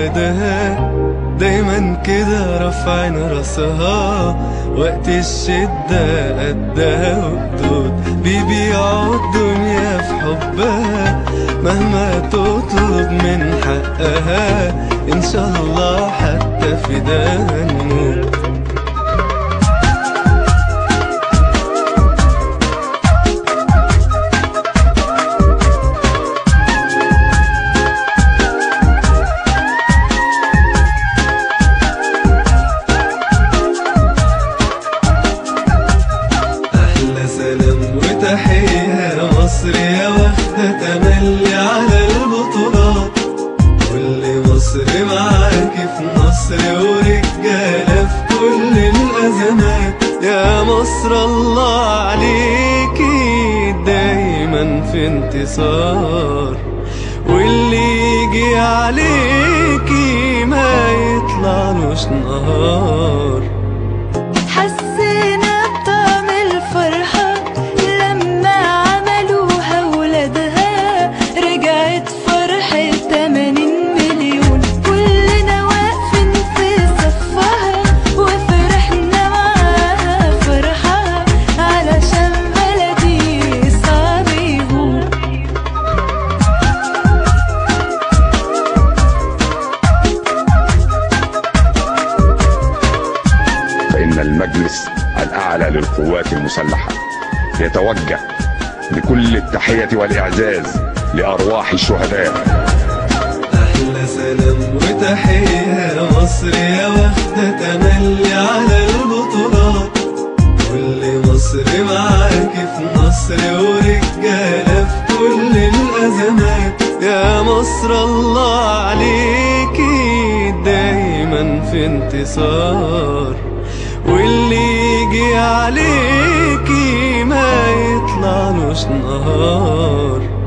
ولادها دايما كده رافعين راسها وقت الشدة قدها وقدود بيبيعوا الدنيا في حبها مهما تطلب من حقها إن شاء الله حتى في ده نموت أحلى سلام وتحية مصر يا واخدة تملي على البطولات كل مصر معاك في نصر ورجالة في كل الأزمات يا مصر الله عليكي دايما في انتصار واللي يجي عليكي ما يطلعلوش نهار حسينا بطعم الفرحة لما عملوها ولادها رجعت فرحة 80 مليون كلنا واقفين في صفها وفرحنا معاها فرحة علشان بلدي صعب يهون فإن المجلس الأعلى للقوات المسلحة يتوجه بكل التحية والإعزاز لأرواح الشهداء أحلى سلام وتحية مصر يا واخدة تملي على البطولات كل مصر معاك في نصر ورجالة في كل الأزمات يا مصر الله عليكي دايما في انتصار واللي يجي عليكي ما يطلعلوش نهار